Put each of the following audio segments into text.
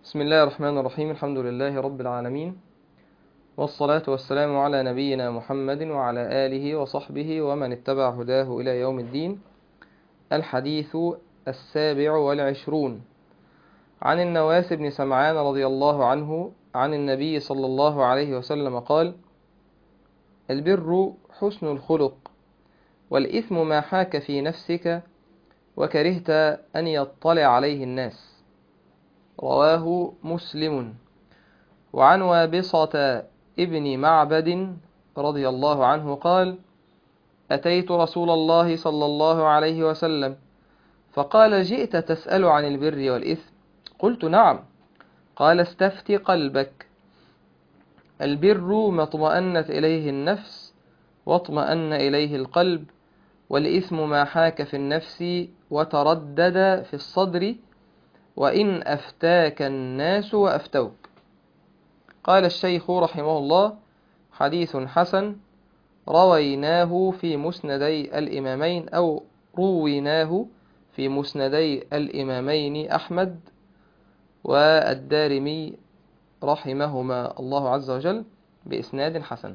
بسم الله الرحمن الرحيم الحمد لله رب العالمين والصلاة والسلام على نبينا محمد وعلى آله وصحبه ومن اتبع هداه إلى يوم الدين الحديث السابع والعشرون عن النواس بن سمعان رضي الله عنه عن النبي صلى الله عليه وسلم قال البر حسن الخلق والإثم ما حاك في نفسك وكرهت أن يطلع عليه الناس رواه مسلم وعن وابصة ابن معبد رضي الله عنه قال أتيت رسول الله صلى الله عليه وسلم فقال جئت تسأل عن البر والإثم قلت نعم قال استفت قلبك البر ما اطمأنت إليه النفس واطمأن إليه القلب والإثم ما حاك في النفس وتردد في الصدر وإن أفتاك الناس وأفتوك قال الشيخ رحمه الله حديث حسن رويناه في مسندي الإمامين أو رويناه في مسندي الإمامين أحمد والدارمي رحمهما الله عز وجل بإسناد حسن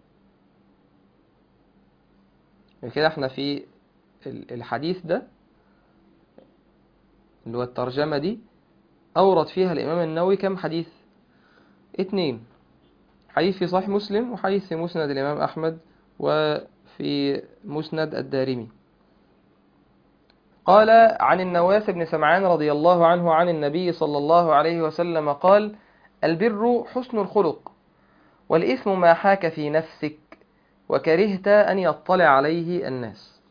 كده احنا في الحديث ده اللي هو الترجمة دي أورد فيها الإمام النووي كم حديث اتنين حديث في صحيح مسلم وحديث في مسند الإمام أحمد وفي مسند الدارمي قال عن النواس بن سمعان رضي الله عنه عن النبي صلى الله عليه وسلم قال البر حسن الخلق والإثم ما حاك في نفسك وكرهت أن يطلع عليه الناس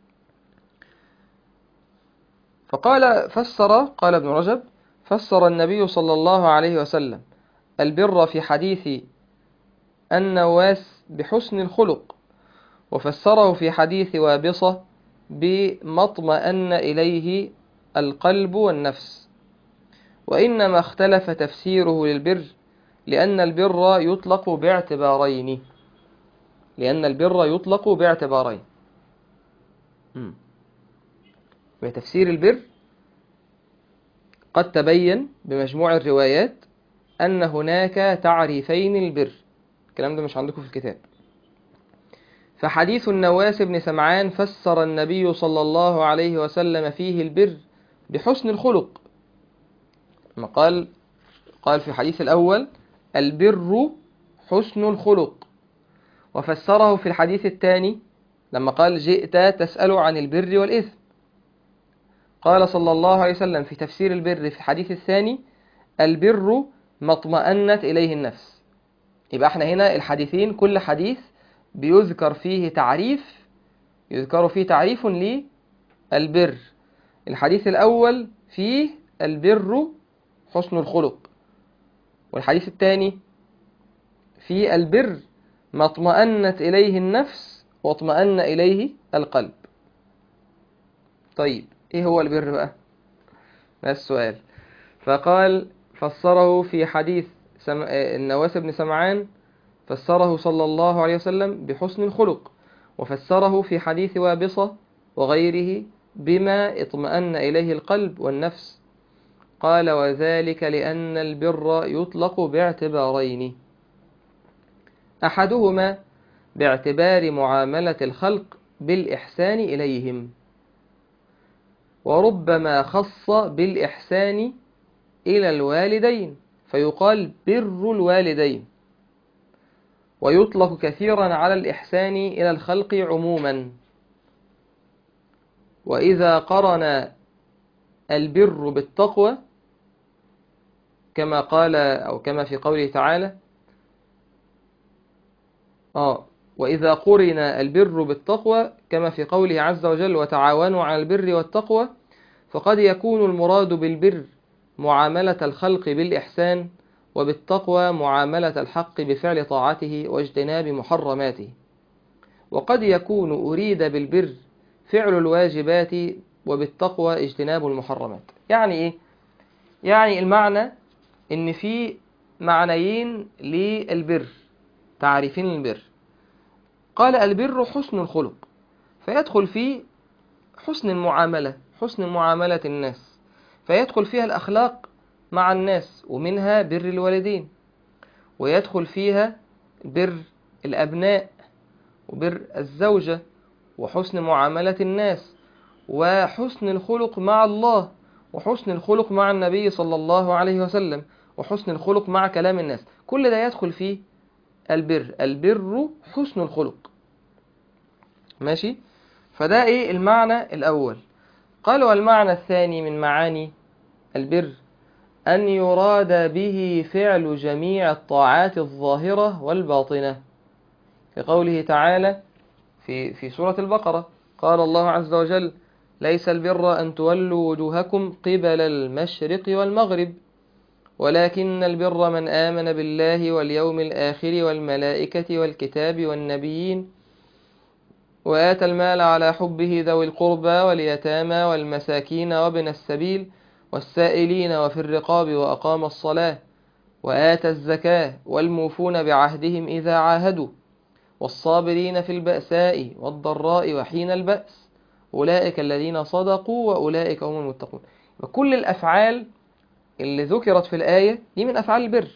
فقال فسر قال ابن رجب فسر النبي صلى الله عليه وسلم البر في حديث النواس بحسن الخلق وفسره في حديث وابصة بما اطمأن إليه القلب والنفس وإنما اختلف تفسيره للبر لأن البر يطلق باعتبارين لأن البر يطلق باعتبارين بتفسير البر قد تبين بمجموع الروايات أن هناك تعريفين للبر الكلام ده مش عندكم في الكتاب فحديث النواس بن سمعان فسر النبي صلى الله عليه وسلم فيه البر بحسن الخلق ما قال قال في الحديث الأول البر حسن الخلق وفسره في الحديث الثاني لما قال جئت تسأل عن البر والإثم قال صلى الله عليه وسلم في تفسير البر في الحديث الثاني البر ما اطمأنت إليه النفس يبقى احنا هنا الحديثين كل حديث بيذكر فيه تعريف يذكر فيه تعريف للبر الحديث الأول فيه البر حسن الخلق والحديث الثاني في البر ما اطمأنت إليه النفس واطمأن إليه القلب طيب ايه هو البر بقى ده السؤال فقال فسره في حديث سم... النواس بن سمعان فسره صلى الله عليه وسلم بحسن الخلق وفسره في حديث وابصة وغيره بما اطمأن إليه القلب والنفس قال وذلك لأن البر يطلق باعتبارين أحدهما باعتبار معاملة الخلق بالإحسان إليهم وربما خص بالإحسان إلى الوالدين فيقال بر الوالدين ويطلق كثيرا على الإحسان إلى الخلق عموما وإذا قرن البر بالتقوى كما قال أو كما في قوله تعالى آه وإذا قرن البر بالتقوى كما في قوله عز وجل وتعاونوا على البر والتقوى فقد يكون المراد بالبر معاملة الخلق بالإحسان وبالتقوى معاملة الحق بفعل طاعته واجتناب محرماته وقد يكون أريد بالبر فعل الواجبات وبالتقوى اجتناب المحرمات يعني إيه؟ يعني المعنى إن في معنيين للبر تعريفين للبر قال البر حسن الخلق فيدخل فيه حسن المعاملة حسن معاملة الناس فيدخل فيها الأخلاق مع الناس ومنها بر الوالدين ويدخل فيها بر الأبناء وبر الزوجة وحسن معاملة الناس وحسن الخلق مع الله وحسن الخلق مع النبي صلى الله عليه وسلم وحسن الخلق مع كلام الناس كل ده يدخل فيه البر البر حسن الخلق ماشي فده ايه المعنى الأول قال والمعنى الثاني من معاني البر أن يراد به فعل جميع الطاعات الظاهرة والباطنة كقوله تعالى في في سورة البقرة قال الله عز وجل ليس البر أن تولوا وجوهكم قبل المشرق والمغرب ولكن البر من آمن بالله واليوم الآخر والملائكة والكتاب والنبيين وآتى المال على حبه ذوي القربى واليتامى والمساكين وابن السبيل والسائلين وفي الرقاب وأقام الصلاة وآتى الزكاة والموفون بعهدهم إذا عاهدوا والصابرين في البأساء والضراء وحين البأس أولئك الذين صدقوا وأولئك هم المتقون كل الأفعال اللي ذكرت في الآية دي من أفعال البر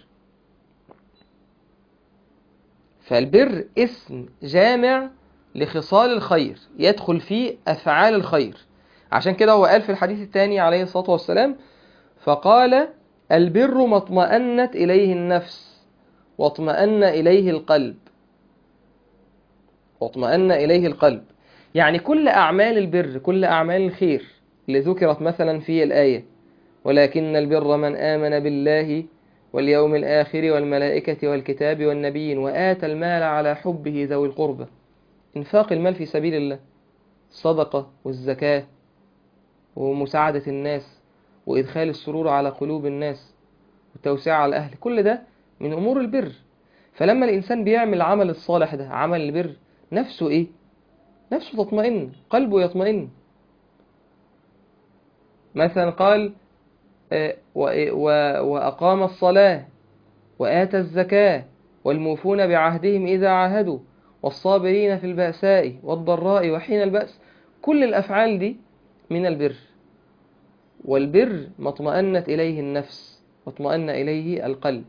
فالبر اسم جامع لخصال الخير يدخل فيه أفعال الخير عشان كده هو قال في الحديث الثاني عليه الصلاة والسلام فقال البر ما اطمأنت إليه النفس واطمأن إليه القلب واطمأن إليه القلب يعني كل أعمال البر كل أعمال الخير اللي ذكرت مثلا في الآية ولكن البر من آمن بالله واليوم الآخر والملائكة والكتاب والنبيين وآتى المال على حبه ذوي القربى إنفاق المال في سبيل الله الصدقة والزكاة ومساعدة الناس وإدخال السرور على قلوب الناس والتوسعة على الأهل كل ده من أمور البر فلما الإنسان بيعمل العمل الصالح ده عمل البر نفسه إيه؟ نفسه تطمئن قلبه يطمئن مثلا قال وأقام الصلاة وآتى الزكاة والموفون بعهدهم إذا عاهدوا والصابرين في البأساء والضراء وحين البأس كل الأفعال دي من البر والبر ما اطمأنت إليه النفس واطمأن إليه القلب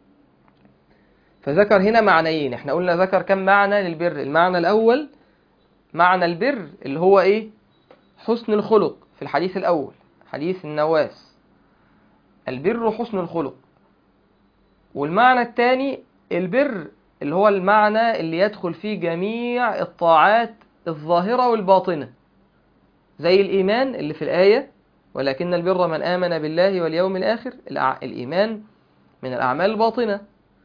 فذكر هنا معنيين احنا قلنا ذكر كم معنى للبر المعنى الأول معنى البر اللي هو ايه حسن الخلق في الحديث الأول حديث النواس البر حسن الخلق والمعنى الثاني البر اللي هو المعنى اللي يدخل فيه جميع الطاعات الظاهرة والباطنة زي الإيمان اللي في الآية ولكن البر من آمن بالله واليوم الآخر الإيمان من الأعمال الباطنة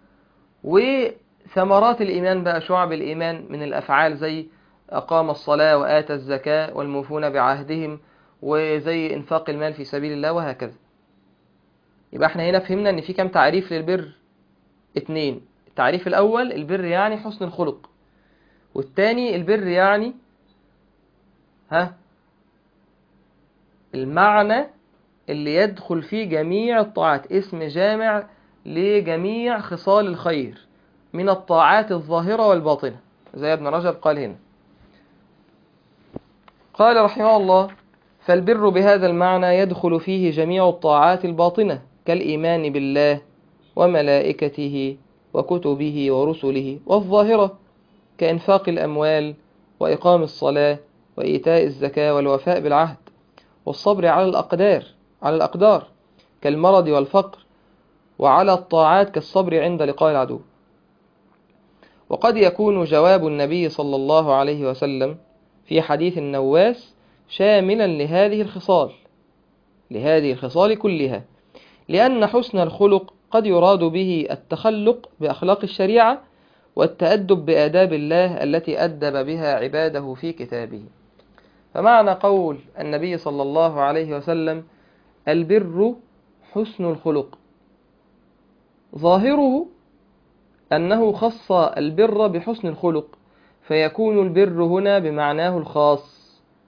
وثمرات الإيمان بقى شعب الإيمان من الأفعال زي أقام الصلاة وآتى الزكاة والموفون بعهدهم وزي إنفاق المال في سبيل الله وهكذا يبقى احنا هنا فهمنا ان في كم تعريف للبر اتنين التعريف الأول البر يعني حسن الخلق والتاني البر يعني ها المعنى اللي يدخل فيه جميع الطاعات اسم جامع لجميع خصال الخير من الطاعات الظاهرة والباطنة زي ابن رجب قال هنا قال رحمه الله فالبر بهذا المعنى يدخل فيه جميع الطاعات الباطنة كالإيمان بالله وملائكته وكتبه ورسله والظاهرة كإنفاق الأموال وإقام الصلاة وإيتاء الزكاة والوفاء بالعهد والصبر على الأقدار على الأقدار كالمرض والفقر وعلى الطاعات كالصبر عند لقاء العدو وقد يكون جواب النبي صلى الله عليه وسلم في حديث النواس شاملا لهذه الخصال لهذه الخصال كلها لأن حسن الخلق قد يراد به التخلق بأخلاق الشريعة والتأدب بآداب الله التي أدب بها عباده في كتابه فمعنى قول النبي صلى الله عليه وسلم البر حسن الخلق ظاهره أنه خص البر بحسن الخلق فيكون البر هنا بمعناه الخاص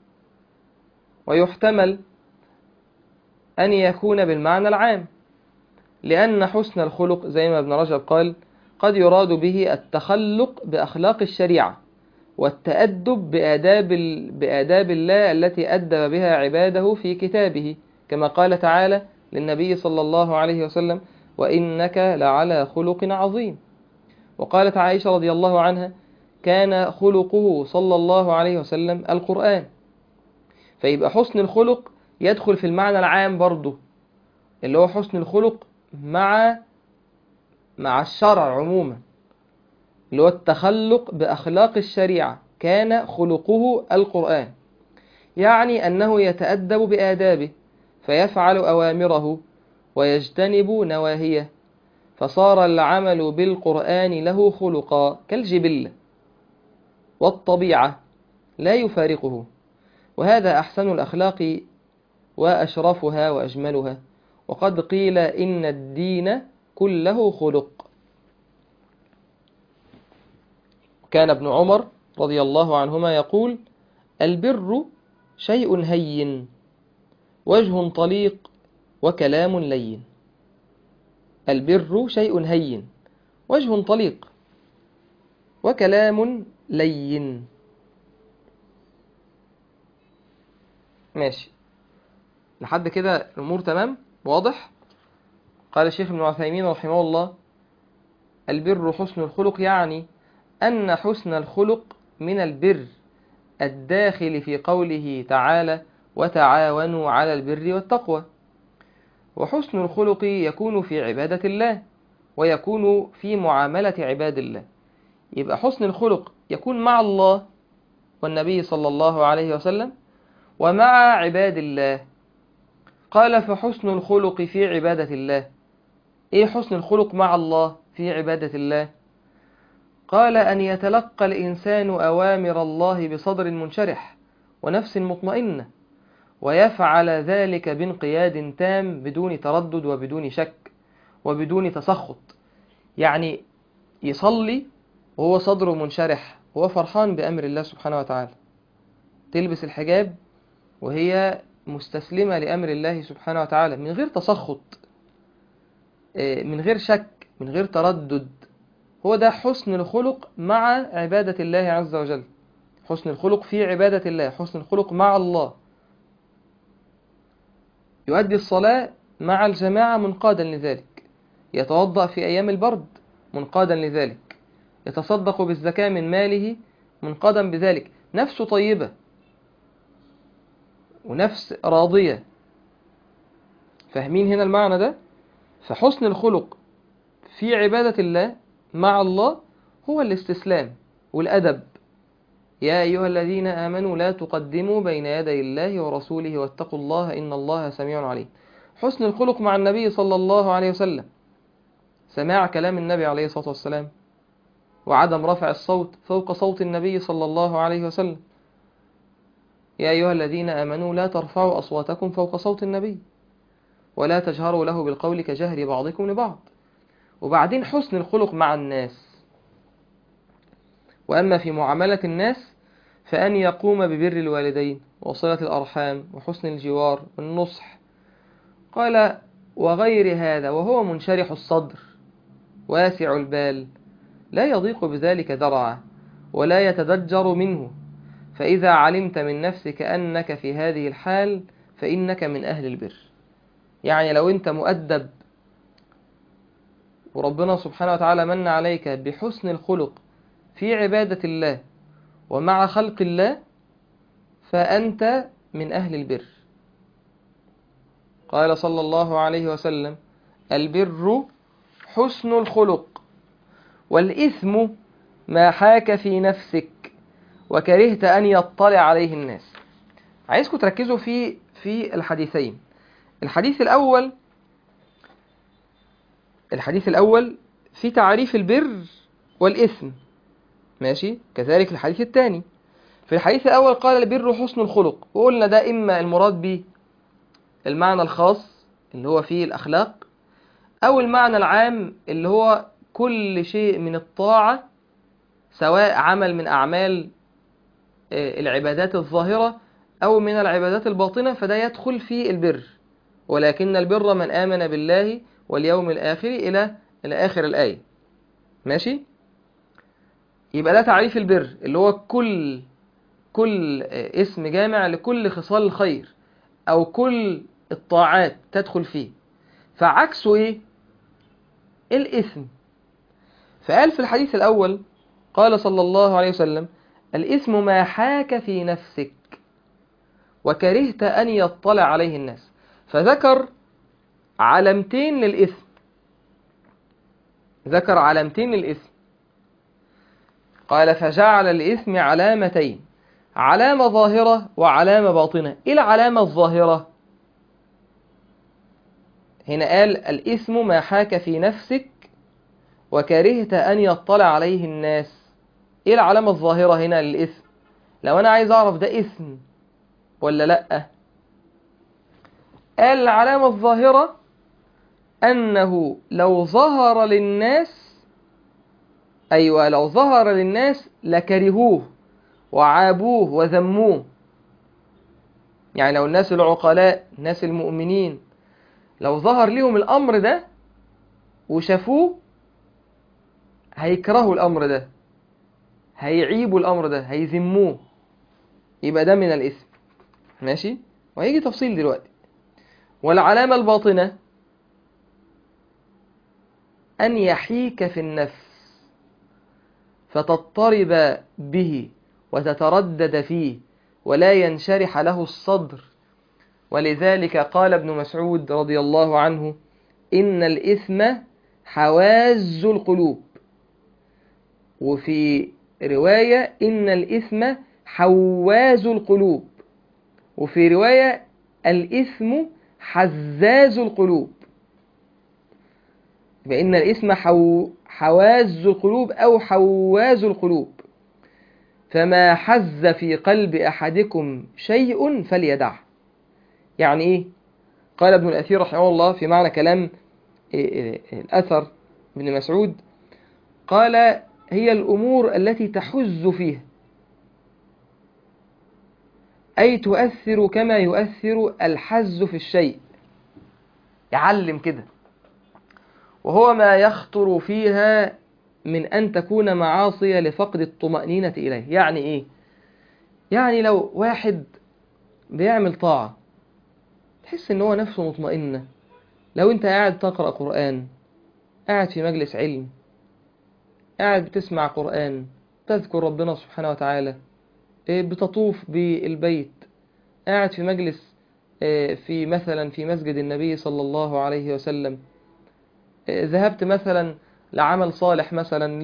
ويحتمل أن يكون بالمعنى العام لأن حسن الخلق زي ما ابن رجب قال قد يراد به التخلق بأخلاق الشريعة والتأدب بآداب, بآداب الله التي أدب بها عباده في كتابه كما قال تعالى للنبي صلى الله عليه وسلم وإنك لعلى خلق عظيم وقالت عائشة رضي الله عنها كان خلقه صلى الله عليه وسلم القرآن فيبقى حسن الخلق يدخل في المعنى العام برضه اللي هو حسن الخلق مع مع الشرع عموما اللي هو التخلق بأخلاق الشريعة كان خلقه القرآن يعني أنه يتأدب بآدابه فيفعل أوامره ويجتنب نواهيه فصار العمل بالقرآن له خلقا كالجبلة والطبيعة لا يفارقه وهذا أحسن الأخلاق وأشرفها وأجملها وقد قيل إن الدين كله خلق كان ابن عمر رضي الله عنهما يقول البر شيء هين وجه طليق وكلام لين البر شيء هين وجه طليق وكلام لين ماشي لحد كده الأمور تمام واضح قال الشيخ ابن عثيمين رحمه الله البر حسن الخلق يعني أن حسن الخلق من البر الداخل في قوله تعالى وتعاونوا على البر والتقوى وحسن الخلق يكون في عبادة الله ويكون في معاملة عباد الله يبقى حسن الخلق يكون مع الله والنبي صلى الله عليه وسلم ومع عباد الله قال فحسن الخلق في عبادة الله ايه حسن الخلق مع الله في عبادة الله قال أن يتلقى الإنسان أوامر الله بصدر منشرح ونفس مطمئنة ويفعل ذلك بانقياد تام بدون تردد وبدون شك وبدون تسخط يعني يصلي وهو صدره منشرح وهو فرحان بأمر الله سبحانه وتعالى تلبس الحجاب وهي مستسلمة لأمر الله سبحانه وتعالى من غير تسخط من غير شك من غير تردد هو ده حسن الخلق مع عبادة الله عز وجل حسن الخلق في عبادة الله حسن الخلق مع الله يؤدي الصلاة مع الجماعة منقادا لذلك يتوضأ في أيام البرد منقادا لذلك يتصدق بالزكاة من ماله منقادا بذلك نفسه طيبة ونفس راضية فاهمين هنا المعنى ده فحسن الخلق في عبادة الله مع الله هو الاستسلام والأدب يا أيها الذين آمنوا لا تقدموا بين يدي الله ورسوله واتقوا الله إن الله سميع عليم حسن الخلق مع النبي صلى الله عليه وسلم سماع كلام النبي عليه الصلاة والسلام وعدم رفع الصوت فوق صوت النبي صلى الله عليه وسلم يا أيها الذين آمنوا لا ترفعوا أصواتكم فوق صوت النبي ولا تجهروا له بالقول كجهر بعضكم لبعض وبعدين حسن الخلق مع الناس وأما في معاملة الناس فأن يقوم ببر الوالدين وصلة الأرحام وحسن الجوار والنصح قال وغير هذا وهو منشرح الصدر واسع البال لا يضيق بذلك درعا ولا يتدجر منه فإذا علمت من نفسك أنك في هذه الحال فإنك من أهل البر يعني لو أنت مؤدب وربنا سبحانه وتعالى من عليك بحسن الخلق في عبادة الله ومع خلق الله فأنت من أهل البر قال صلى الله عليه وسلم البر حسن الخلق والإثم ما حاك في نفسك وكرهت أن يطلع عليه الناس عايزكم تركزوا في في الحديثين الحديث الأول الحديث الأول في تعريف البر والإثم ماشي كذلك الحديث الثاني في الحديث الأول قال البر حسن الخلق وقلنا ده إما المراد به المعنى الخاص اللي هو فيه الأخلاق أو المعنى العام اللي هو كل شيء من الطاعة سواء عمل من أعمال العبادات الظاهرة أو من العبادات الباطنة فده يدخل في البر ولكن البر من آمن بالله واليوم الآخر إلى إلى آخر الآية ماشي يبقى ده تعريف البر اللي هو كل كل اسم جامع لكل خصال الخير أو كل الطاعات تدخل فيه فعكسه ايه الإثم فقال في الحديث الأول قال صلى الله عليه وسلم الإثم ما حاك في نفسك وكرهت أن يطلع عليه الناس فذكر علامتين للإثم ذكر علامتين للإثم قال فجعل الإثم علامتين علامة ظاهرة وعلامة باطنة إيه العلامة الظاهرة هنا قال الإثم ما حاك في نفسك وكرهت أن يطلع عليه الناس إيه العلامة الظاهرة هنا للإثم لو أنا عايز أعرف ده إثم ولا لأ قال العلامة الظاهرة أنه لو ظهر للناس أيوة لو ظهر للناس لكرهوه وعابوه وذموه يعني لو الناس العقلاء الناس المؤمنين لو ظهر لهم الأمر ده وشافوه هيكرهوا الأمر ده هيعيبوا الأمر ده هيذموه يبقى ده من الإثم ماشي وهيجي تفصيل دلوقتي والعلامة الباطنة أن يحيك في النفس فتضطرب به وتتردد فيه ولا ينشرح له الصدر ولذلك قال ابن مسعود رضي الله عنه إن الإثم حواز القلوب وفي رواية إن الإثم حواز القلوب وفي رواية الإثم حزاز القلوب بأن الإثم حو حواز القلوب أو حواز القلوب فما حز في قلب أحدكم شيء فليدعه يعني إيه؟ قال ابن الأثير رحمه الله في معنى كلام الأثر ابن مسعود قال هي الأمور التي تحز فيها أي تؤثر كما يؤثر الحز في الشيء يعلم كده وهو ما يخطر فيها من أن تكون معاصية لفقد الطمأنينة إليه يعني إيه؟ يعني لو واحد بيعمل طاعة تحس إن هو نفسه مطمئنة لو أنت قاعد تقرأ قرآن قاعد في مجلس علم قاعد بتسمع قرآن تذكر ربنا سبحانه وتعالى بتطوف بالبيت قاعد في مجلس في مثلا في مسجد النبي صلى الله عليه وسلم ذهبت مثلا لعمل صالح مثلا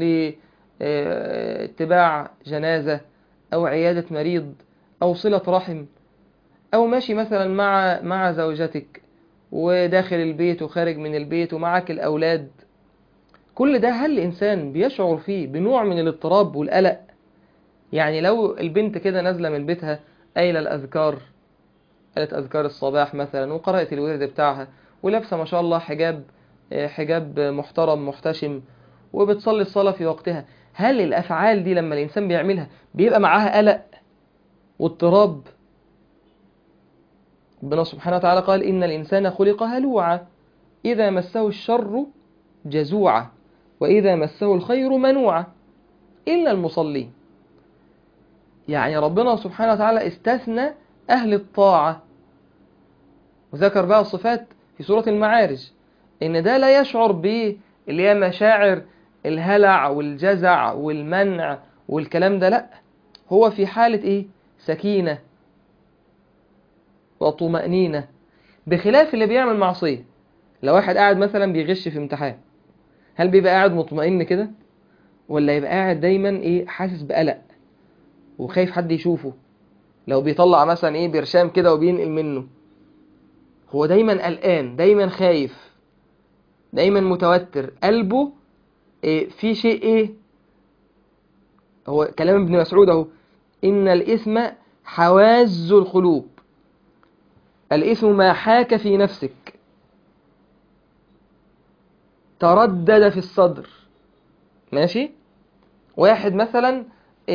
لاتباع جنازة أو عيادة مريض أو صلة رحم أو ماشي مثلا مع مع زوجتك وداخل البيت وخارج من البيت ومعك الأولاد كل ده هل الإنسان بيشعر فيه بنوع من الاضطراب والقلق يعني لو البنت كده نازلة من بيتها قايلة الأذكار قالت أذكار الصباح مثلا وقرأت الورد بتاعها ولابسة ما شاء الله حجاب حجاب محترم محتشم وبتصلي الصلاة في وقتها هل الأفعال دي لما الإنسان بيعملها بيبقى معاها قلق واضطراب ربنا سبحانه وتعالى قال إن الإنسان خلق هلوعا إذا مسه الشر جزوعا وإذا مسه الخير منوعا إلا المصلين يعني ربنا سبحانه وتعالى استثنى أهل الطاعة وذكر بقى الصفات في سورة المعارج إن ده لا يشعر ب اللي هي مشاعر الهلع والجزع والمنع والكلام ده لأ هو في حالة إيه سكينة وطمأنينة بخلاف اللي بيعمل معصية لو واحد قاعد مثلا بيغش في امتحان هل بيبقى قاعد مطمئن كده ولا يبقى قاعد دايما ايه حاسس بقلق وخايف حد يشوفه لو بيطلع مثلا ايه برشام كده وبينقل منه هو دايما قلقان دايما خايف دايما متوتر قلبه إيه في شيء ايه هو كلام ابن مسعود اهو ان الاثم حواز القلوب الاثم ما حاك في نفسك تردد في الصدر ماشي واحد مثلا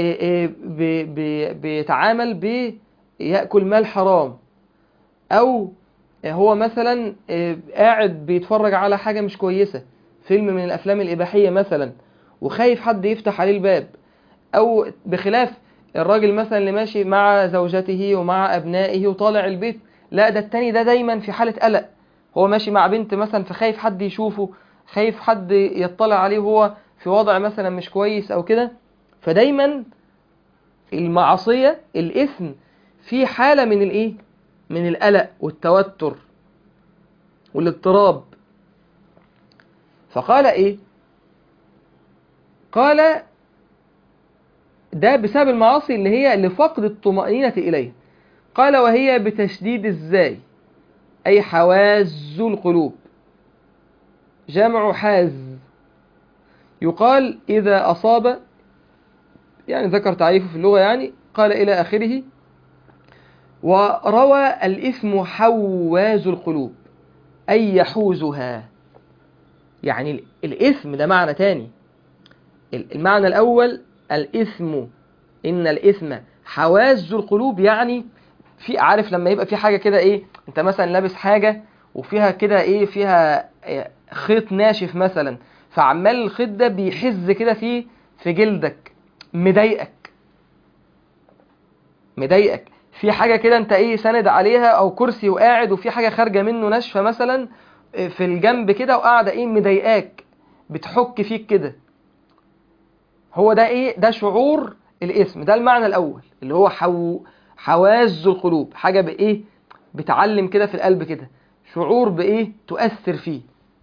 بيتعامل بيأكل مال حرام او هو مثلا قاعد بيتفرج على حاجة مش كويسة فيلم من الافلام الاباحية مثلا وخايف حد يفتح عليه الباب او بخلاف الراجل مثلا اللي ماشي مع زوجته ومع ابنائه وطالع البيت لا ده التاني ده دايما في حالة قلق هو ماشي مع بنت مثلا فخايف حد يشوفه خايف حد يطلع عليه وهو في وضع مثلا مش كويس او كده فدايما المعصية الإثم في حالة من الايه من القلق والتوتر والاضطراب فقال ايه قال ده بسبب المعاصي اللي هي لفقد الطمأنينة إليه قال وهي بتشديد الزاي أي حواز القلوب جمع حاز يقال إذا أصاب يعني ذكر تعريفه في اللغة يعني قال إلى آخره وروى الإثم حواز القلوب أي يحوزها يعني الإثم ده معنى تاني المعنى الأول الإثم إن الإثم حواز القلوب يعني في عارف لما يبقى في حاجة كده إيه أنت مثلا لابس حاجة وفيها كده إيه فيها خيط ناشف مثلا فعمال الخيط ده بيحز كده في في جلدك مضايقك مضايقك في حاجة كده انت ايه ساند عليها او كرسي وقاعد وفي حاجة خارجة منه ناشفة مثلا في الجنب كده وقاعدة ايه مضايقاك بتحك فيك كده هو ده ايه ده شعور الاسم ده المعنى الاول اللي هو حو حواز القلوب حاجة بايه بتعلم كده في القلب كده شعور بايه تؤثر فيه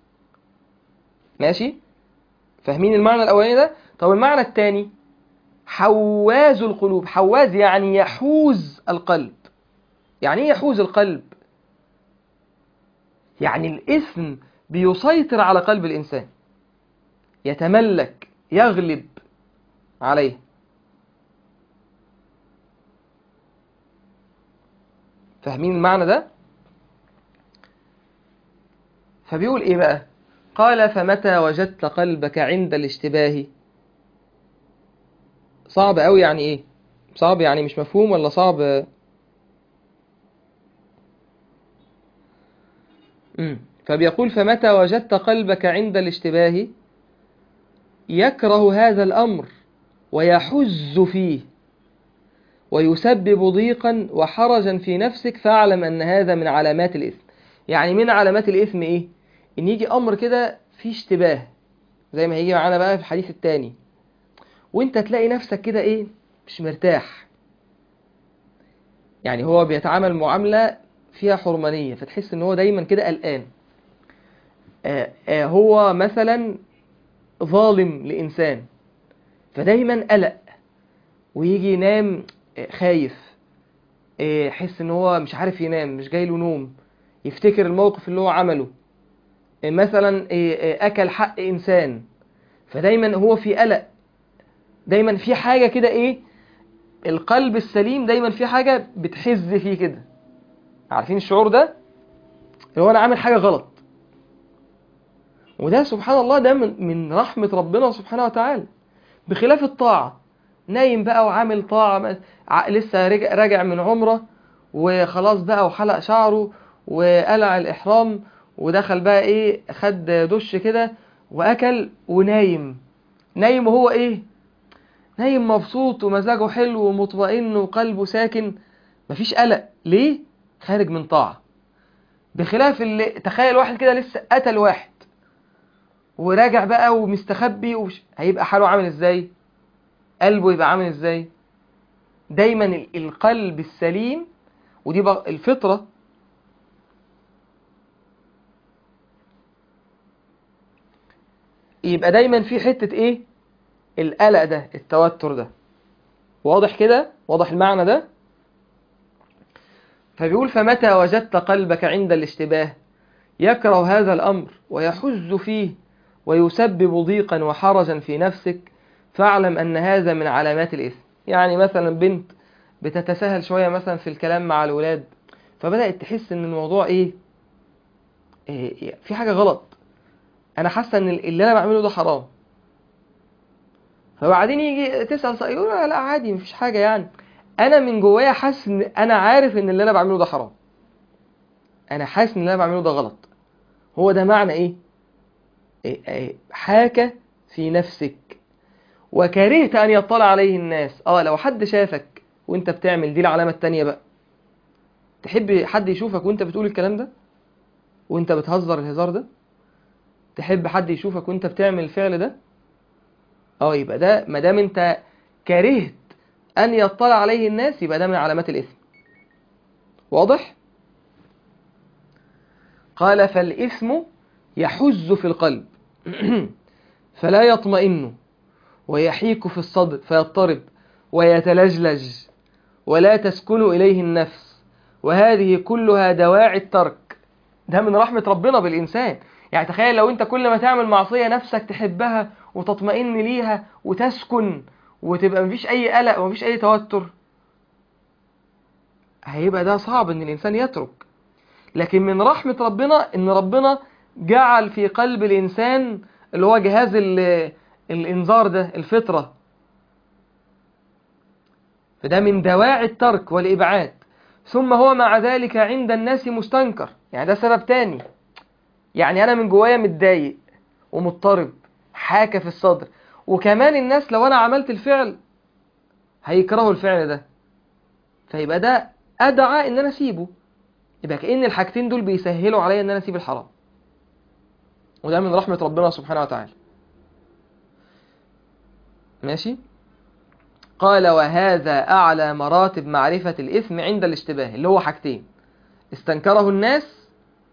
ماشي فاهمين المعنى الاولاني ده طب المعنى الثاني حواز القلوب حواز يعني يحوز القلب يعني ايه يحوز القلب يعني الاسم بيسيطر على قلب الانسان يتملك يغلب عليه فاهمين المعنى ده فبيقول ايه بقى قال فمتى وجدت قلبك عند الاشتباه صعب قوي يعني ايه صعب يعني مش مفهوم ولا صعب امم فبيقول فمتى وجدت قلبك عند الاشتباه يكره هذا الأمر ويحز فيه ويسبب ضيقا وحرجا في نفسك فاعلم أن هذا من علامات الإثم يعني من علامات الإثم إيه؟ إن يجي أمر كده فيه اشتباه زي ما هيجي معانا بقى في الحديث التاني وانت تلاقي نفسك كده ايه مش مرتاح يعني هو بيتعامل معاملة فيها حرمانية فتحس ان هو دايما كده قلقان آه آه هو مثلا ظالم لإنسان فدايما قلق ويجي ينام خايف يحس ان هو مش عارف ينام مش جاي له نوم يفتكر الموقف اللي هو عمله مثلا اكل حق انسان فدايما هو في قلق دايما في حاجة كده ايه القلب السليم دايما في حاجة بتحز فيه كده عارفين الشعور ده اللي هو انا عامل حاجة غلط وده سبحان الله ده من, من رحمة ربنا سبحانه وتعالى بخلاف الطاعة نايم بقى وعامل طاعة لسه رجع, راجع من عمرة وخلاص بقى وحلق شعره وقلع الإحرام ودخل بقى ايه خد دش كده وأكل ونايم نايم وهو ايه نايم مبسوط ومزاجه حلو ومطمئن وقلبه ساكن مفيش قلق ليه خارج من طاعة بخلاف اللي تخيل واحد كده لسه قتل واحد وراجع بقى ومستخبي وش... هيبقى حاله عامل ازاي قلبه يبقى عامل ازاي دايما القلب السليم ودي بقى الفطرة يبقى دايما في حتة ايه القلق ده التوتر ده واضح كده واضح المعنى ده فبيقول فمتى وجدت قلبك عند الاشتباه يكره هذا الأمر ويحز فيه ويسبب ضيقا وحرجا في نفسك فاعلم أن هذا من علامات الإثم يعني مثلا بنت بتتساهل شوية مثلا في الكلام مع الولاد فبدأت تحس ان الموضوع ايه, إيه في حاجة غلط انا حاسة ان اللي انا بعمله ده حرام فبعدين يجي تسأل يقول لا عادي مفيش حاجة يعني انا من جوايا حاسس ان انا عارف ان اللي انا بعمله ده حرام انا حاسس ان اللي انا بعمله ده غلط هو ده معنى ايه, إيه, إيه حاكة في نفسك وكرهت ان يطلع عليه الناس اه لو حد شافك وانت بتعمل دي العلامة التانية بقى تحب حد يشوفك وانت بتقول الكلام ده وانت بتهزر الهزار ده تحب حد يشوفك وانت بتعمل الفعل ده اه يبقى ده ما دام انت كرهت ان يطلع عليه الناس يبقى ده من علامات الاثم واضح قال فالاثم يحز في القلب فلا يطمئن ويحيك في الصدر فيضطرب ويتلجلج ولا تسكن إليه النفس وهذه كلها دواعي الترك ده من رحمة ربنا بالإنسان يعني تخيل لو أنت كل ما تعمل معصية نفسك تحبها وتطمئن ليها وتسكن وتبقى مفيش أي قلق ومفيش أي توتر هيبقى ده صعب إن الإنسان يترك لكن من رحمة ربنا إن ربنا جعل في قلب الإنسان اللي هو جهاز الإنذار ده الفطرة فده من دواعي الترك والإبعاد ثم هو مع ذلك عند الناس مستنكر يعني ده سبب تاني يعني أنا من جوايا متضايق ومضطرب حاكة في الصدر وكمان الناس لو أنا عملت الفعل هيكرهوا الفعل ده فيبقى ده أدعى إن أنا أسيبه يبقى كأن الحاجتين دول بيسهلوا عليا إن أنا أسيب الحرام وده من رحمة ربنا سبحانه وتعالى ماشي قال وهذا أعلى مراتب معرفة الإثم عند الاشتباه اللي هو حاجتين استنكره الناس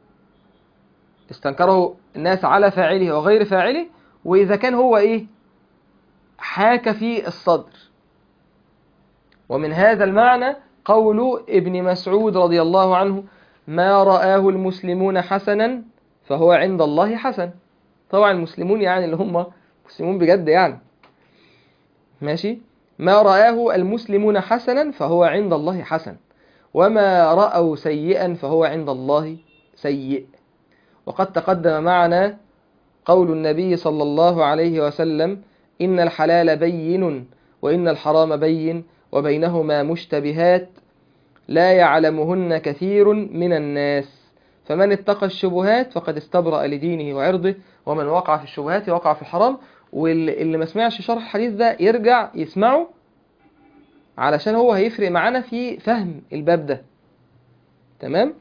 استنكره الناس على فاعله وغير فاعله وإذا كان هو إيه حاك في الصدر ومن هذا المعنى قول ابن مسعود رضي الله عنه ما رآه المسلمون حسنا فهو عند الله حسن طبعا المسلمون يعني اللي هم مسلمون بجد يعني ماشي ما رآه المسلمون حسنا فهو عند الله حسن وما رأوا سيئا فهو عند الله سيء وقد تقدم معنا قول النبي صلى الله عليه وسلم إن الحلال بين وإن الحرام بين وبينهما مشتبهات لا يعلمهن كثير من الناس فمن اتقى الشبهات فقد استبرأ لدينه وعرضه ومن وقع في الشبهات وقع في الحرام واللي ما سمعش شرح الحديث ده يرجع يسمعه علشان هو هيفرق معانا في فهم الباب ده تمام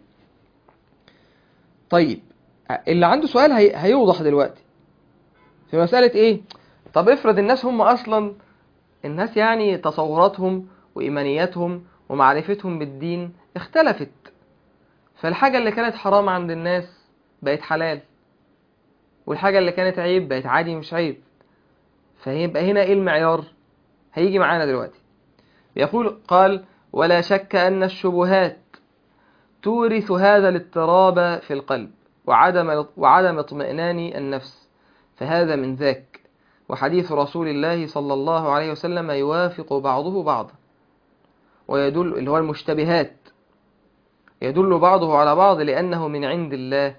طيب اللي عنده سؤال هي... هيوضح دلوقتي في مسألة ايه طب افرض الناس هم اصلا الناس يعني تصوراتهم وإيمانياتهم ومعرفتهم بالدين اختلفت فالحاجة اللي كانت حرام عند الناس بقت حلال والحاجة اللي كانت عيب بقت عادي مش عيب فهيبقى هنا ايه المعيار هيجي معانا دلوقتي يقول قال ولا شك أن الشبهات تورث هذا الاضطراب في القلب وعدم وعدم اطمئنان النفس فهذا من ذاك وحديث رسول الله صلى الله عليه وسلم يوافق بعضه بعضا ويدل اللي هو المشتبهات يدل بعضه على بعض لأنه من عند الله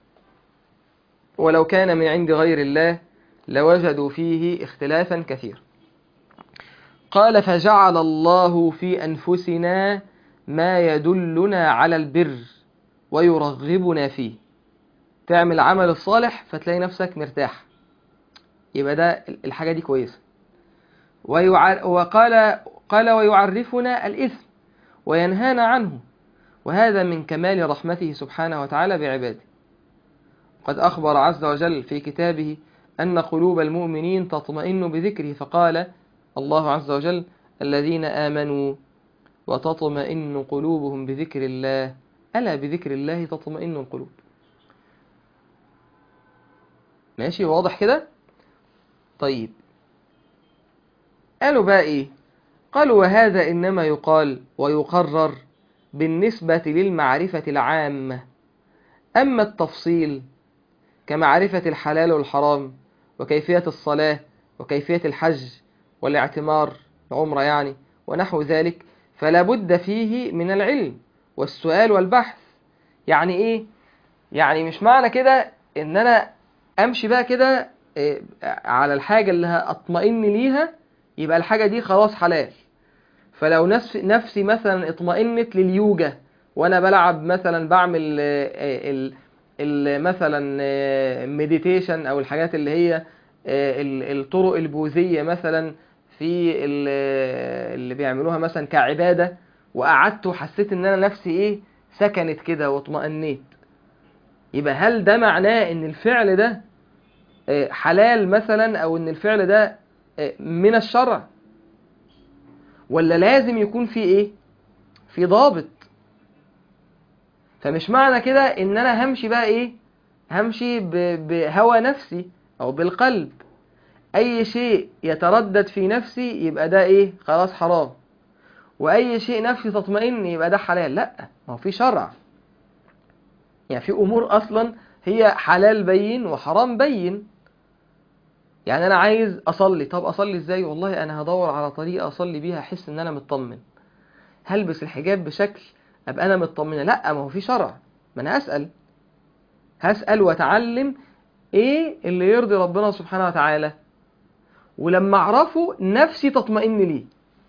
ولو كان من عند غير الله لوجدوا فيه اختلافا كثيرا قال فجعل الله في أنفسنا ما يدلنا على البر ويرغبنا فيه تعمل عمل الصالح فتلاقي نفسك مرتاح يبقى ده الحاجة دي كويسة ويعر وقال قال ويعرفنا الإثم وينهانا عنه وهذا من كمال رحمته سبحانه وتعالى بعباده قد أخبر عز وجل في كتابه أن قلوب المؤمنين تطمئن بذكره فقال الله عز وجل الذين آمنوا وتطمئن قلوبهم بذكر الله ألا بذكر الله تطمئن القلوب ماشي واضح كده طيب قالوا بقى إيه قالوا وهذا إنما يقال ويقرر بالنسبة للمعرفة العامة أما التفصيل كمعرفة الحلال والحرام وكيفية الصلاة وكيفية الحج والاعتمار العمرة يعني ونحو ذلك فلا بد فيه من العلم والسؤال والبحث يعني ايه يعني مش معنى كده ان انا امشي بقى كده إيه على الحاجة اللي هأطمئن ليها يبقى الحاجة دي خلاص حلال فلو نفسي مثلا اطمئنت لليوجا وانا بلعب مثلا بعمل ال ال مثلا مديتيشن او الحاجات اللي هي الطرق البوذية مثلا في اللي بيعملوها مثلا كعبادة وقعدت وحسيت ان انا نفسي ايه سكنت كده واطمئنيت يبقى هل ده معناه ان الفعل ده آه، حلال مثلا او ان الفعل ده آه، من الشرع ولا لازم يكون في ايه في ضابط فمش معنى كده ان انا همشي بقى ايه همشي ب- بهوى نفسي او بالقلب اي شيء يتردد في نفسي يبقى ده ايه خلاص حرام واي شيء نفسي تطمئن يبقى ده حلال لا ما هو في شرع يعني في امور اصلا هي حلال بين وحرام بين يعني انا عايز اصلي طب اصلي ازاي والله انا هدور على طريقه اصلي بيها احس ان انا مطمن هلبس الحجاب بشكل ابقى انا مطمنه لا ما هو في شرع ما انا اسال هسال واتعلم ايه اللي يرضي ربنا سبحانه وتعالى ولما اعرفه نفسي تطمئن ليه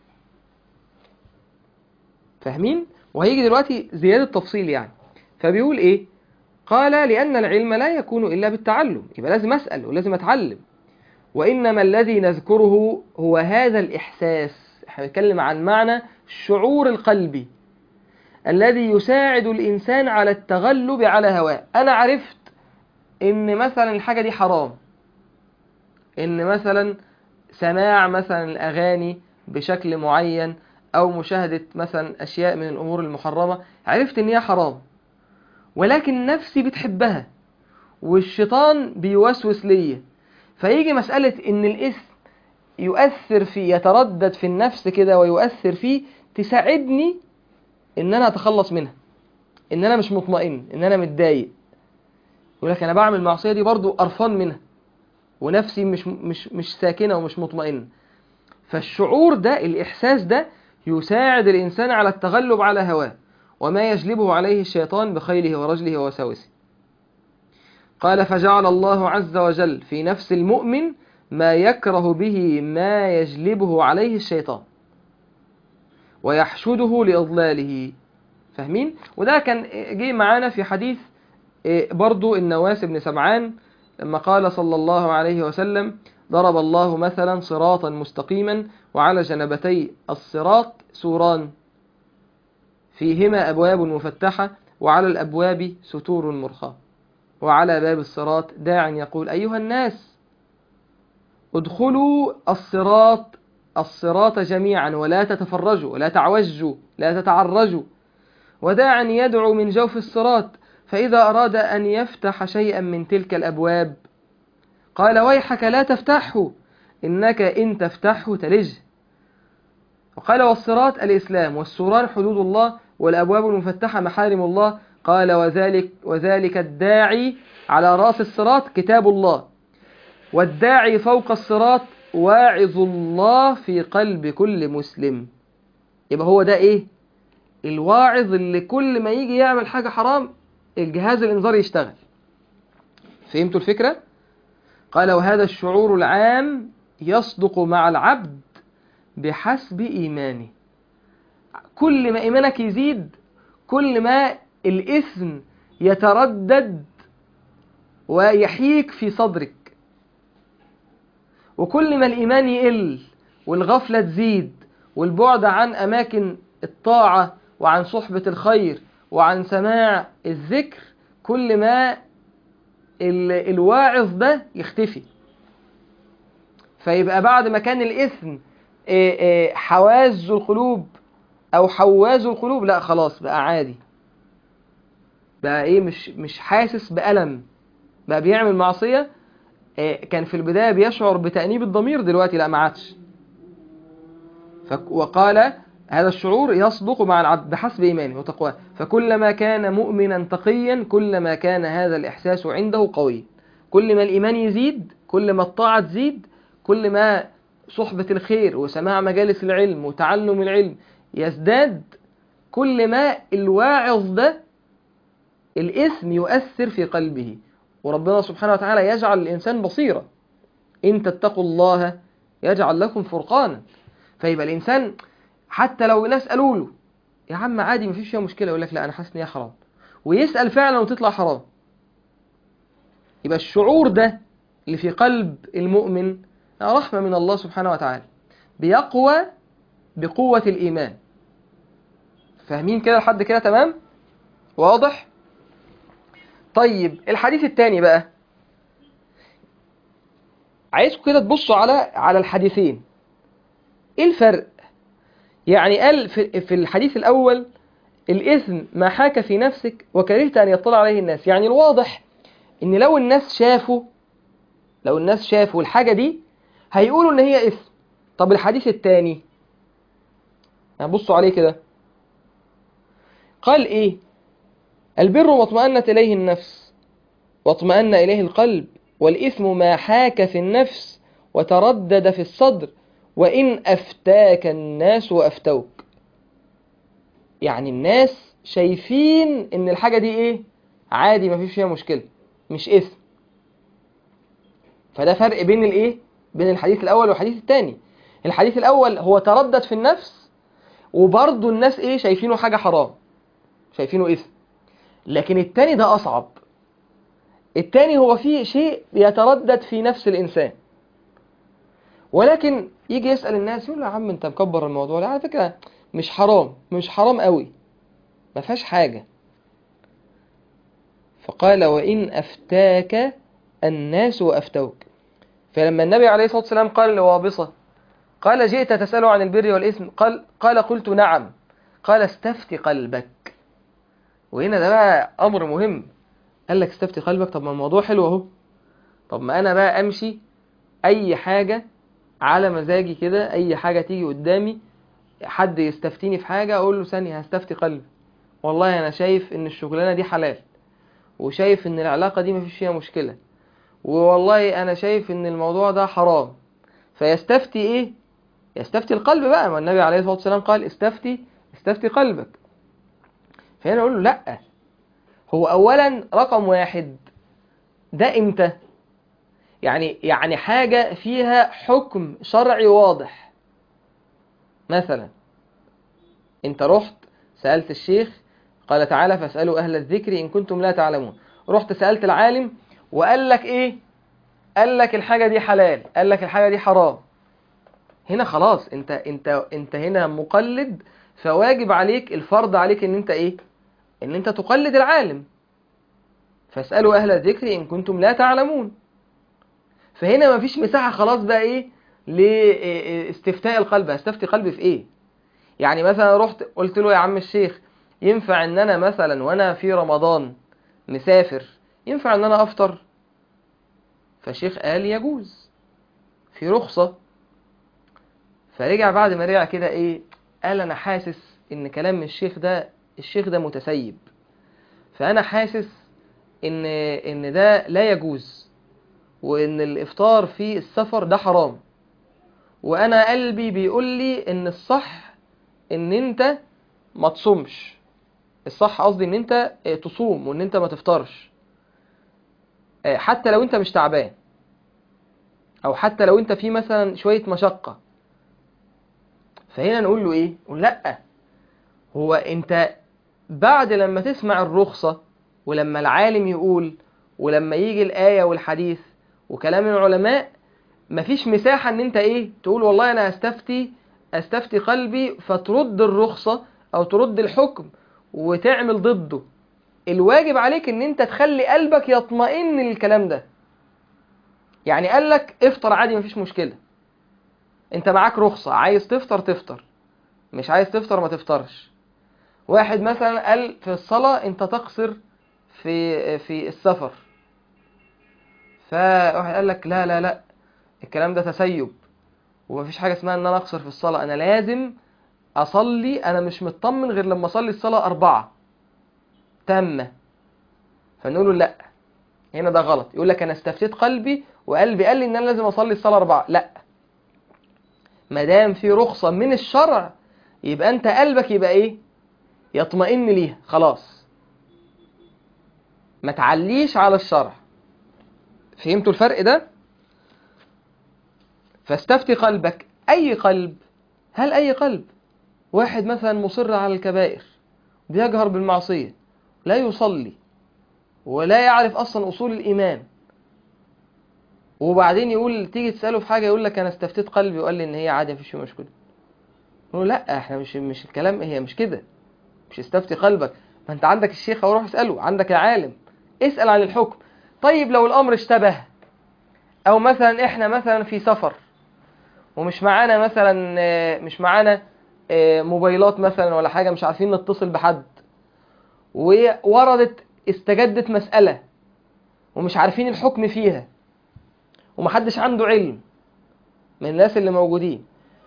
فاهمين وهيجي دلوقتي زياده تفصيل يعني فبيقول ايه قال لان العلم لا يكون الا بالتعلم يبقى لازم اسال ولازم اتعلم وإنما الذي نذكره هو هذا الإحساس احنا بنتكلم عن معنى الشعور القلبي الذي يساعد الإنسان على التغلب على هواه أنا عرفت إن مثلا الحاجة دي حرام إن مثلا سماع مثلا الأغاني بشكل معين أو مشاهدة مثلا أشياء من الأمور المحرمة عرفت إن هي حرام ولكن نفسي بتحبها والشيطان بيوسوس ليا فيجي مسألة إن الإثم يؤثر في يتردد في النفس كده ويؤثر فيه تساعدني إن أنا أتخلص منها إن أنا مش مطمئن إن أنا متضايق يقول لك أنا بعمل المعصية دي برضو قرفان منها ونفسي مش مش مش ساكنة ومش مطمئنة فالشعور ده الإحساس ده يساعد الإنسان على التغلب على هواه وما يجلبه عليه الشيطان بخيله ورجله ووساوسه قال فجعل الله عز وجل في نفس المؤمن ما يكره به ما يجلبه عليه الشيطان ويحشده لإضلاله فاهمين؟ وده كان جه معانا في حديث برضو النواس بن سمعان لما قال صلى الله عليه وسلم ضرب الله مثلا صراطا مستقيما وعلى جنبتي الصراط سوران فيهما أبواب مفتحة وعلى الأبواب ستور مرخاة وعلى باب الصراط داع يقول أيها الناس ادخلوا الصراط الصراط جميعا ولا تتفرجوا ولا تعوجوا لا تتعرجوا وداعا يدعو من جوف الصراط فإذا أراد أن يفتح شيئا من تلك الأبواب قال ويحك لا تفتحه إنك إن تفتحه تلج وقال والصراط الإسلام والسوران حدود الله والأبواب المفتحة محارم الله قال وذلك, وذلك الداعي على رأس الصراط كتاب الله والداعي فوق الصراط واعظ الله في قلب كل مسلم يبقى هو ده ايه الواعظ اللي كل ما يجي يعمل حاجة حرام الجهاز الانذار يشتغل فهمتوا الفكرة قال وهذا الشعور العام يصدق مع العبد بحسب إيمانه كل ما إيمانك يزيد كل ما الإثم يتردد ويحيك في صدرك وكل ما الإيمان يقل والغفلة تزيد والبعد عن أماكن الطاعة وعن صحبة الخير وعن سماع الذكر كل ما الواعظ ده يختفي فيبقى بعد ما كان الإثم حواز القلوب أو حواز القلوب لا خلاص بقى عادي بقى إيه مش مش حاسس بألم بقى بيعمل معصية كان في البداية بيشعر بتأنيب الضمير دلوقتي لا ما عادش وقال هذا الشعور يصدق مع العبد بحسب إيمانه وتقواه فكلما كان مؤمنا تقيا كلما كان هذا الإحساس عنده قوي كل ما الإيمان يزيد كل ما الطاعة تزيد كل ما صحبة الخير وسماع مجالس العلم وتعلم العلم يزداد كل ما الواعظ ده الإثم يؤثر في قلبه وربنا سبحانه وتعالى يجعل الإنسان بصيرا إن تتقوا الله يجعل لكم فرقانا فيبقى الإنسان حتى لو ناس قالوا له يا عم عادي مفيش فيها مشكلة يقول لك لا أنا حاسس إن هي حرام ويسأل فعلا وتطلع حرام يبقى الشعور ده اللي في قلب المؤمن رحمة من الله سبحانه وتعالى بيقوى بقوة الإيمان فاهمين كده لحد كده تمام واضح طيب الحديث الثاني بقى عايزكم كده تبصوا على على الحديثين ايه الفرق يعني قال في في الحديث الاول الاثم ما حاك في نفسك وكرهت ان يطلع عليه الناس يعني الواضح ان لو الناس شافوا لو الناس شافوا الحاجة دي هيقولوا ان هي اثم طب الحديث الثاني يعني بصوا عليه كده قال ايه البر ما اطمأنت اليه النفس واطمأن اليه القلب والإثم ما حاك في النفس وتردد في الصدر وإن أفتاك الناس وأفتوك يعني الناس شايفين إن الحاجة دي إيه عادي مفيش فيها مشكلة مش إثم فده فرق بين الإيه بين الحديث الأول والحديث الثاني الحديث الأول هو تردد في النفس وبرضه الناس إيه شايفينه حاجة حرام شايفينه إثم لكن التاني ده أصعب التاني هو فيه شيء يتردد في نفس الإنسان ولكن يجي يسأل الناس يقول له يا عم انت مكبر الموضوع لا على فكرة مش حرام مش حرام قوي ما فيهاش حاجة فقال وإن أفتاك الناس وأفتوك فلما النبي عليه الصلاة والسلام قال لوابصة قال جئت تسأله عن البر والإثم قال قال قلت نعم قال استفت قلبك وهنا ده بقى أمر مهم قال لك استفتي قلبك طب ما الموضوع حلو اهو طب ما انا بقى امشي اي حاجة على مزاجي كده اي حاجة تيجي قدامي حد يستفتيني في حاجة اقول له ثانية هستفتي قلبي والله انا شايف ان الشغلانة دي حلال وشايف ان العلاقة دي مفيش فيها مشكلة والله انا شايف ان الموضوع ده حرام فيستفتي ايه يستفتي القلب بقى ما النبي عليه الصلاة والسلام قال استفتي استفتي قلبك فهنا اقول له لأ هو اولا رقم واحد ده امتى يعني يعني حاجة فيها حكم شرعي واضح مثلا انت رحت سألت الشيخ قال تعالى فاسألوا أهل الذكر إن كنتم لا تعلمون رحت سألت العالم وقال لك إيه قال لك الحاجة دي حلال قال لك الحاجة دي حرام هنا خلاص انت انت انت هنا مقلد فواجب عليك الفرض عليك ان انت ايه ان انت تقلد العالم فاسألوا أهل الذكر إن كنتم لا تعلمون فهنا مفيش مساحة خلاص بقى إيه لاستفتاء القلب استفتي قلبي في إيه يعني مثلا رحت قلت له يا عم الشيخ ينفع ان انا مثلا وانا في رمضان مسافر ينفع ان انا افطر فالشيخ قال يجوز في رخصة فرجع بعد ما رجع كده ايه قال انا حاسس ان كلام الشيخ ده الشيخ ده متسيب فانا حاسس ان ان ده لا يجوز وان الافطار في السفر ده حرام وانا قلبي بيقول لي ان الصح ان انت ما تصومش الصح قصدي ان انت تصوم وان انت ما تفطرش حتى لو انت مش تعبان او حتى لو انت في مثلا شوية مشقة فهنا نقول له ايه نقول لا هو انت بعد لما تسمع الرخصة ولما العالم يقول ولما يجي الآية والحديث وكلام العلماء مفيش مساحة ان انت ايه تقول والله انا استفتي استفتي قلبي فترد الرخصة او ترد الحكم وتعمل ضده الواجب عليك ان انت تخلي قلبك يطمئن للكلام ده يعني قال لك افطر عادي مفيش مشكلة انت معاك رخصة عايز تفطر تفطر مش عايز تفطر ما تفطرش واحد مثلا قال في الصلاة انت تقصر في في السفر فواحد قال لك لا لا لا الكلام ده تسيب ومفيش حاجة اسمها ان انا اقصر في الصلاة انا لازم اصلي انا مش مطمن غير لما اصلي الصلاة اربعة تامة فنقول له لا هنا ده غلط يقول لك انا استفتيت قلبي وقلبي قال لي ان انا لازم اصلي الصلاة اربعة لا ما دام في رخصة من الشرع يبقى انت قلبك يبقى ايه يطمئن ليها خلاص ما تعليش على الشرع فهمتوا الفرق ده فاستفتي قلبك اي قلب هل اي قلب واحد مثلا مصر على الكبائر بيجهر بالمعصية لا يصلي ولا يعرف اصلا اصول الايمان وبعدين يقول تيجي تساله في حاجه يقول لك انا استفتيت قلبي وقال لي ان هي عادي مفيش مشكله نقول لا احنا مش مش الكلام هي مش كده مش استفتي قلبك ما انت عندك الشيخ اهو روح اساله عندك العالم اسأل عن الحكم طيب لو الأمر اشتبه أو مثلا إحنا مثلا في سفر ومش معانا مثلا آه، مش معانا آه، موبايلات مثلا ولا حاجة مش عارفين نتصل بحد ووردت استجدت مسألة ومش عارفين الحكم فيها ومحدش عنده علم من الناس اللي موجودين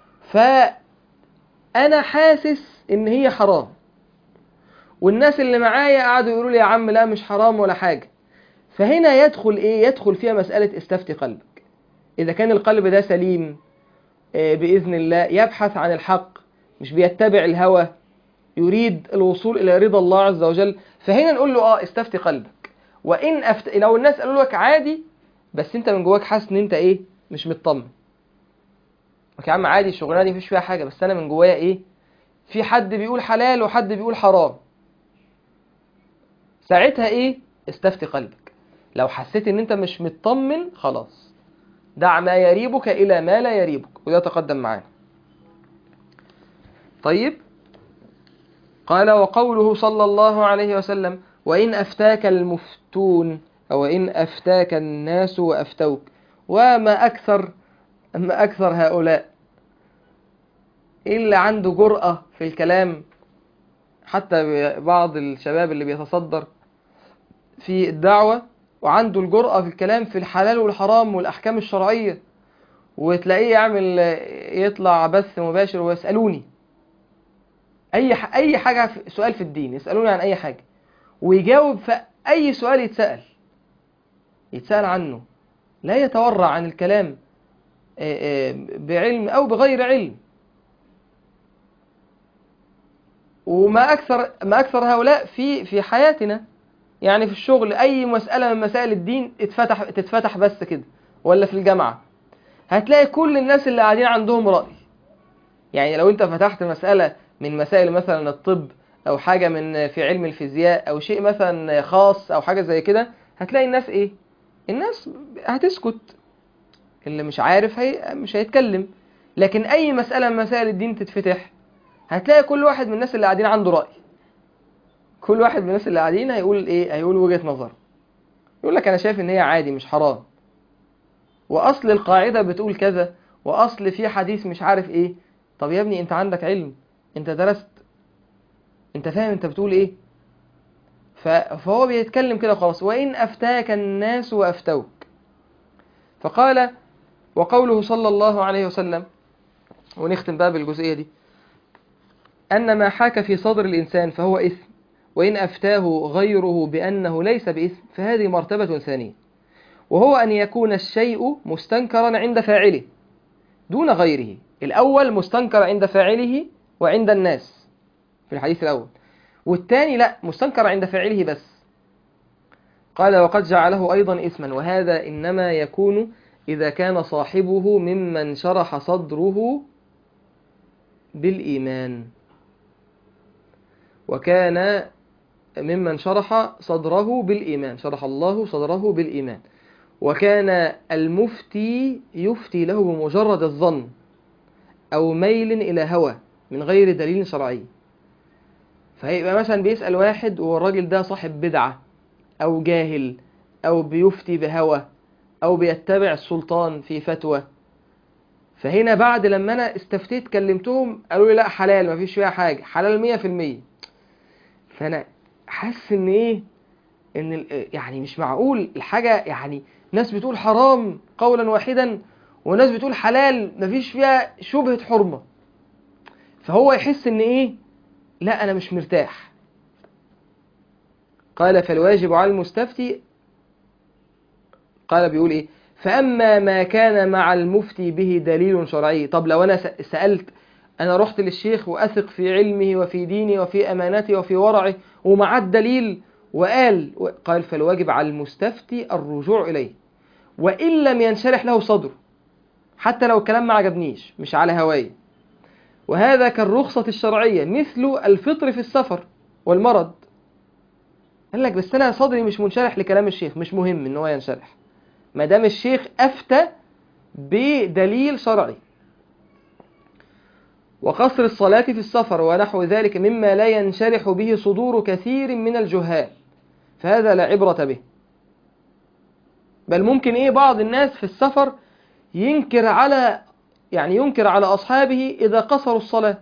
فأنا حاسس إن هي حرام والناس اللي معايا قعدوا يقولوا لي يا عم لا مش حرام ولا حاجة فهنا يدخل إيه يدخل فيها مسألة استفتي قلبك إذا كان القلب ده سليم آه، بإذن الله يبحث عن الحق مش بيتبع الهوى يريد الوصول إلى رضا الله عز وجل فهنا نقول له اه استفتي قلبك وإن أفت... لو الناس قالوا لك عادي بس أنت من جواك حاسس إن أنت إيه مش مطمن يا عم عادي الشغلانة دي مفيش فيها حاجة بس أنا من جوايا إيه في حد بيقول حلال وحد بيقول حرام ساعتها إيه استفتي قلبك لو حسيت إن أنت مش مطمن خلاص دع ما يريبك إلى ما لا يريبك وده تقدم معانا طيب قال وقوله صلى الله عليه وسلم وإن أفتاك المفتون أو إن أفتاك الناس وأفتوك وما أكثر ما أكثر هؤلاء اللي عنده جرأة في الكلام حتى بعض الشباب اللي بيتصدر في الدعوة وعنده الجرأة في الكلام في الحلال والحرام والأحكام الشرعية وتلاقيه يعمل يطلع بث مباشر ويسألوني أي ح- أي حاجة في سؤال في الدين يسألوني عن أي حاجة ويجاوب في أي سؤال يتسأل يتسأل عنه لا يتورع عن الكلام آه، آه، بعلم أو بغير علم وما أكثر ما أكثر هؤلاء في في حياتنا يعني في الشغل أي مسألة من مسائل الدين اتفتح تتفتح بس كده ولا في الجامعة هتلاقي كل الناس اللي قاعدين عندهم رأي يعني لو أنت فتحت مسألة من مسائل مثلا الطب أو حاجة من في علم الفيزياء أو شيء مثلا خاص أو حاجة زي كده هتلاقي الناس إيه؟ الناس هتسكت اللي مش عارف هي مش هيتكلم لكن أي مسألة من مسائل الدين تتفتح هتلاقي كل واحد من الناس اللي قاعدين عنده رأي كل واحد من الناس اللي قاعدين هيقول ايه هيقول وجهة نظر يقول لك انا شايف ان هي عادي مش حرام واصل القاعدة بتقول كذا واصل في حديث مش عارف ايه طب يا ابني انت عندك علم انت درست انت فاهم انت بتقول ايه ف- فهو بيتكلم كده خلاص وان افتاك الناس وافتوك فقال وقوله صلى الله عليه وسلم ونختم بقى بالجزئية دي أن ما حاك في صدر الإنسان فهو إثم وإن أفتاه غيره بأنه ليس بإثم فهذه مرتبة ثانية وهو أن يكون الشيء مستنكرا عند فاعله دون غيره الأول مستنكر عند فاعله وعند الناس في الحديث الأول والثاني لا مستنكر عند فاعله بس قال وقد جعله أيضا إثما وهذا إنما يكون إذا كان صاحبه ممن شرح صدره بالإيمان وكان ممن شرح صدره بالإيمان شرح الله صدره بالإيمان وكان المفتي يفتي له بمجرد الظن أو ميل إلى هوى من غير دليل شرعي فهيبقى مثلا بيسأل واحد والراجل ده صاحب بدعة أو جاهل أو بيفتي بهوى أو بيتبع السلطان في فتوى فهنا بعد لما أنا استفتيت كلمتهم قالوا لي لا حلال مفيش فيها حاجة حلال مية في المية فأنا حاسس إن إيه إن ال- يعني مش معقول الحاجة يعني ناس بتقول حرام قولا واحدا وناس بتقول حلال مفيش فيها شبهة حرمة فهو يحس إن إيه لا أنا مش مرتاح قال فالواجب على المستفتي قال بيقول إيه فأما ما كان مع المفتي به دليل شرعي طب لو أنا س- سألت أنا رحت للشيخ وأثق في علمه وفي دينه وفي أمانته وفي ورعه ومعاه الدليل وقال قال فالواجب على المستفتي الرجوع إليه وإن لم ينشرح له صدره حتى لو الكلام ما عجبنيش مش على هواي وهذا كالرخصة الشرعية مثل الفطر في السفر والمرض قال لك بس أنا صدري مش منشرح لكلام الشيخ مش مهم إن هو ينشرح ما دام الشيخ أفتى بدليل شرعي وقصر الصلاة في السفر ونحو ذلك مما لا ينشرح به صدور كثير من الجهال فهذا لا عبرة به بل ممكن ايه بعض الناس في السفر ينكر على يعني ينكر على أصحابه إذا قصروا الصلاة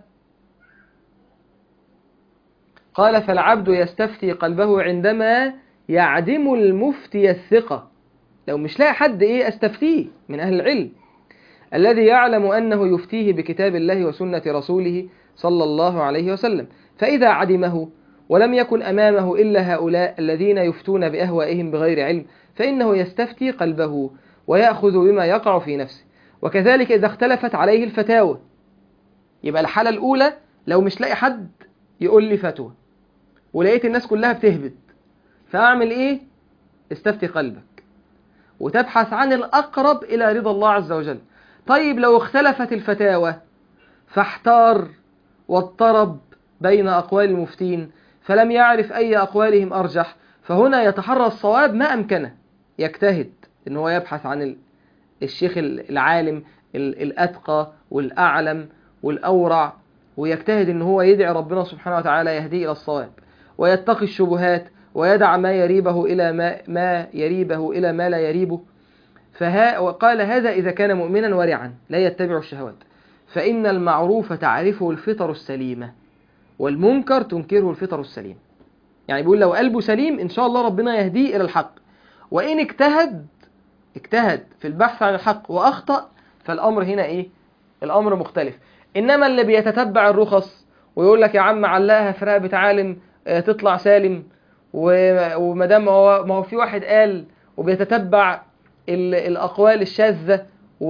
قال فالعبد يستفتي قلبه عندما يعدم المفتي الثقة لو مش لاقي حد ايه استفتيه من أهل العلم الذي يعلم أنه يفتيه بكتاب الله وسنة رسوله صلى الله عليه وسلم فإذا عدمه ولم يكن أمامه إلا هؤلاء الذين يفتون بأهوائهم بغير علم فإنه يستفتي قلبه ويأخذ بما يقع في نفسه وكذلك إذا اختلفت عليه الفتاوى يبقى الحالة الأولى لو مش لاقي حد يقول لي فتوى ولقيت الناس كلها بتهبط فأعمل إيه؟ استفتي قلبك وتبحث عن الأقرب إلى رضا الله عز وجل طيب لو اختلفت الفتاوى فاحتار واضطرب بين أقوال المفتين فلم يعرف أي أقوالهم أرجح فهنا يتحرى الصواب ما أمكنه يجتهد إن هو يبحث عن الشيخ العالم الأتقى والأعلم والأورع ويجتهد إن هو يدعي ربنا سبحانه وتعالى يهديه إلى الصواب ويتقي الشبهات ويدع ما يريبه إلى ما, ما يريبه إلى ما لا يريبه فها وقال هذا إذا كان مؤمنا ورعا لا يتبع الشهوات فإن المعروف تعرفه الفطر السليمة والمنكر تنكره الفطر السليم يعني بيقول لو قلبه سليم إن شاء الله ربنا يهديه إلى الحق وإن اجتهد اجتهد في البحث عن الحق وأخطأ فالأمر هنا إيه الأمر مختلف إنما اللي بيتتبع الرخص ويقول لك يا عم علقها في رقبة عالم تطلع سالم وما دام هو ما هو في واحد قال وبيتتبع الأقوال الشاذة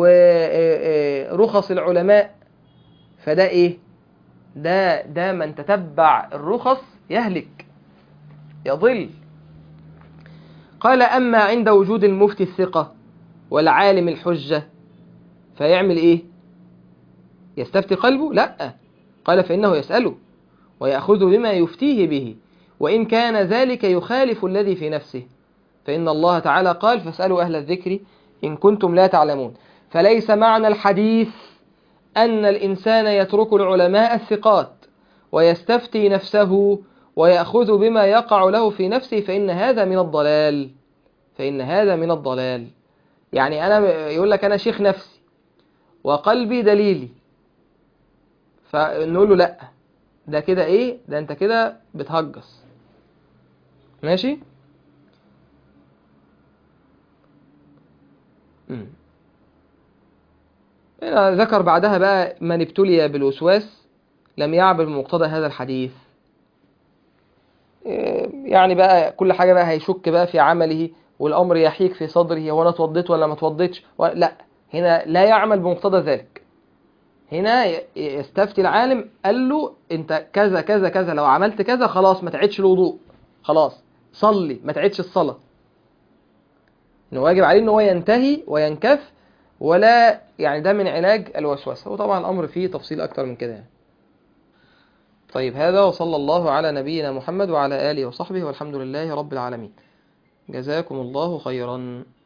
ورخص العلماء فده إيه ده ده من تتبع الرخص يهلك يضل قال أما عند وجود المفتي الثقة والعالم الحجة فيعمل إيه يستفتي قلبه لا قال فإنه يسأله ويأخذ بما يفتيه به وإن كان ذلك يخالف الذي في نفسه فإن الله تعالى قال فاسألوا أهل الذكر إن كنتم لا تعلمون فليس معنى الحديث أن الإنسان يترك العلماء الثقات ويستفتي نفسه ويأخذ بما يقع له في نفسه فإن هذا من الضلال فإن هذا من الضلال يعني أنا يقول لك أنا شيخ نفسي وقلبي دليلي فنقول له لأ ده كده إيه ده أنت كده بتهجص ماشي مم. هنا ذكر بعدها بقى من ابتلي بالوسواس لم يعبر بمقتضى هذا الحديث يعني بقى كل حاجة بقى هيشك بقى في عمله والأمر يحيك في صدره هو أنا اتوضيت ولا ما اتوضيتش لا هنا لا يعمل بمقتضى ذلك هنا يستفتي العالم قال له انت كذا كذا كذا لو عملت كذا خلاص ما تعيدش الوضوء خلاص صلي ما تعيدش الصلاة انه واجب عليه ان هو ينتهي وينكف ولا يعني ده من علاج الوسوسة وطبعا الأمر فيه تفصيل أكتر من كده يعني. طيب هذا وصلى الله على نبينا محمد وعلى آله وصحبه والحمد لله رب العالمين جزاكم الله خيرا